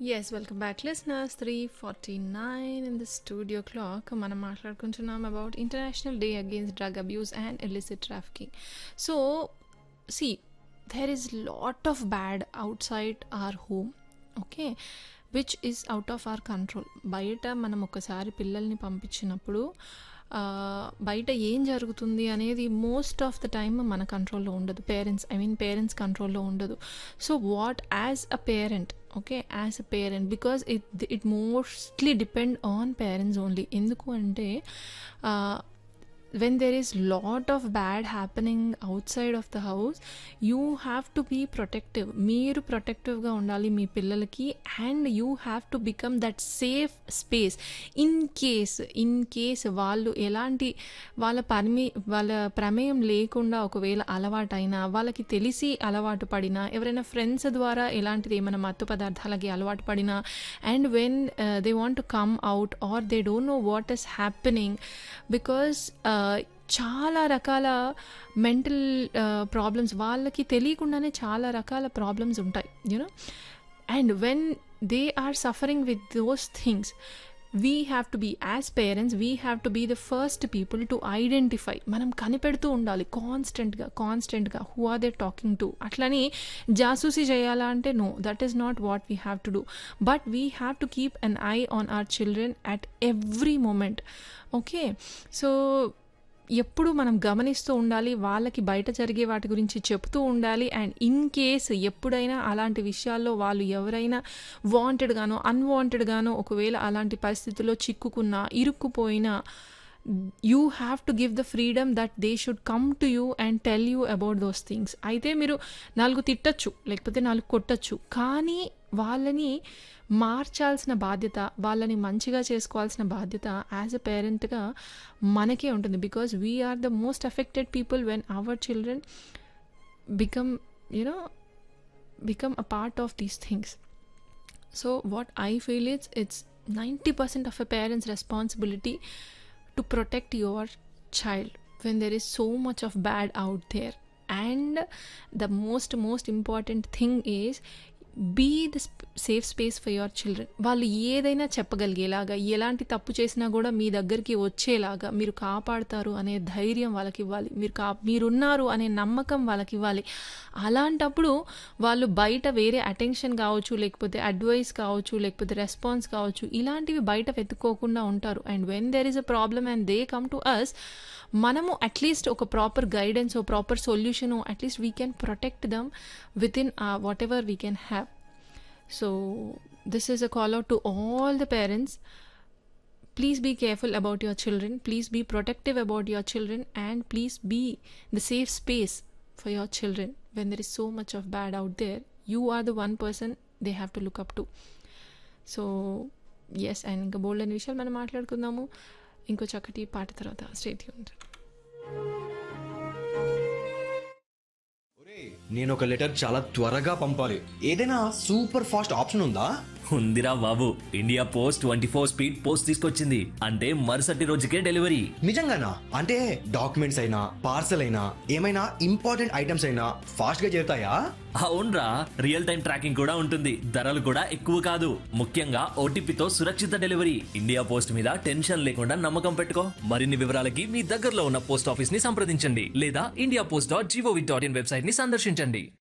yes welcome back listeners three forty nine in the studio clock మనం మాట్లాడుకుంటున్నాం about international day against drug abuse and illicit trafficking so see there is lot of bad outside or home okay which is out of our control బయట మనం ఒకసారి పిల్లల్ని పంపించినప్పుడు ఆ, బయట ఏం జరుగుతుంది అనేది మోస్ట్ ఆఫ్ ద టైమ్ మన కంట్రోల్లో ఉండదు పేరెంట్స్ ఐ మీన్ పేరెంట్స్ కంట్రోల్లో ఉండదు so what as a parent okay as a parent because it it mostly depend on parents only ఎందుకు అంటే when there is lot of bad happening outside of the house you have to be protective మీరు ప్రొటెక్టివ్గా ఉండాలి మీ పిల్లలకి and you have to become that safe space in case in case వాళ్ళు ఎలాంటి వాళ్ళ పరిమి వాళ్ళ ప్రమేయం లేకుండా ఒకవేళ అలవాటైనా వాళ్ళకి తెలిసి అలవాటు పడినా ఎవరైనా ఫ్రెండ్స్ ద్వారా ఎలాంటిది ఏమైనా మత్తు పదార్థాలకి అలవాటు పడినా and when they want to come out or they don't know what is happening because చాలా రకాల మెంటల్ ప్రాబ్లమ్స్ వాళ్ళకి తెలియకుండానే చాలా రకాల ప్రాబ్లమ్స్ ఉంటాయి you know and when they are suffering with those things we have to be as parents we have to be the first people to identify మనం కనిపెడుతూ ఉండాలి కాన్స్టెంట్గా కాన్స్టెంట్గా who are they talking to అట్లని జాసూసీ చేయాలా అంటే no that is not what we have to do but we have to keep an eye on our children at every moment okay so ఎప్పుడు మనం గమనిస్తూ ఉండాలి వాళ్ళకి బయట జరిగే వాటి గురించి చెప్తూ ఉండాలి అండ్ ఇన్ కేస్ ఎప్పుడైనా అలాంటి విషయాల్లో వాళ్ళు ఎవరైనా వాంటెడ్గానో అన్వాంటెడ్గానో ఒకవేళ అలాంటి పరిస్థితుల్లో చిక్కుకున్నా ఇరుక్కుపోయినా you have to give the freedom that they should come to you and tell you about those things అయితే మీరు నాలుగు తిట్టచ్చు లేకపోతే నాలుగు కొట్టచ్చు కానీ వాళ్ళని మార్చాల్సిన బాధ్యత వాళ్ళని మంచిగా చేసుకోవాల్సిన బాధ్యత యాజ్ అ పేరెంట్గా మనకే ఉంటుంది because we are the most affected people when our children become you know become a part of these things so what I feel it's it's ninety percent of a parents responsibility to protect your child when there is so much of bad out there and the most most important thing is be the safe space for your children వాళ్ళు ఏదైనా చెప్పగలిగేలాగా ఎలాంటి తప్పు చేసినా కూడా మీ దగ్గరికి వచ్చేలాగా మీరు కాపాడతారు అనే ధైర్యం వాళ్ళకి ఇవ్వాలి మీరు కా మీరున్నారు అనే నమ్మకం వాళ్ళకి ఇవ్వాలి అలాంటప్పుడు వాళ్ళు బయట వేరే అటెన్షన్ కావచ్చు లేకపోతే అడ్వైస్ కావచ్చు లేకపోతే రెస్పాన్స్ కావచ్చు ఇలాంటివి బయట వెతుక్కోకుండా ఉంటారు and when there is a problem and they come to us మనము అట్లీస్ట్ ఒక ప్రాపర్ గైడెన్స్ ఓ proper solution at least we can protect them with in whatever we can have so this is a call out to all the parents please be careful about your children please be protective about your children and please be the safe space for your children when there is so much of bad out there you are the one person they have to look up to so yes and ఇంకా bold అనే విషయాలు మనం మాట్లాడుకుందాము ఇంకో చక్కటి పాట తర్వాత state ఉంటారు నేను ఒక లెటర్ చాలా త్వరగా పంపాలి ఏదైనా సూపర్ ఫాస్ట్ ఆప్షన్ ఉందా ఉందిరా బాబు India post twenty four speed post తీసుకొచ్చింది అంటే మరుసటి రోజుకే డెలివరీ నిజంగానా అంటే డాక్యుమెంట్స్ అయినా పార్సల్ అయినా ఏమైనా ఇంపార్టెంట్ ఐటమ్స్ అయినా ఫాస్ట్ గా చేరుతాయా అవునరా రియల్ టైం ట్రాకింగ్ కూడా ఉంటుంది ధరలు కూడా ఎక్కువ కాదు ముఖ్యంగా ఓటీపీతో సురక్షిత డెలివరీ ఇండియా పోస్ట్ మీద టెన్షన్ లేకుండా నమ్మకం పెట్టుకో మరిన్ని వివరాలకి మీ దగ్గరలో ఉన్న పోస్ట్ ఆఫీస్ ని సంప్రదించండి లేదా India post dot GOV dot in website ని సందర్శించండి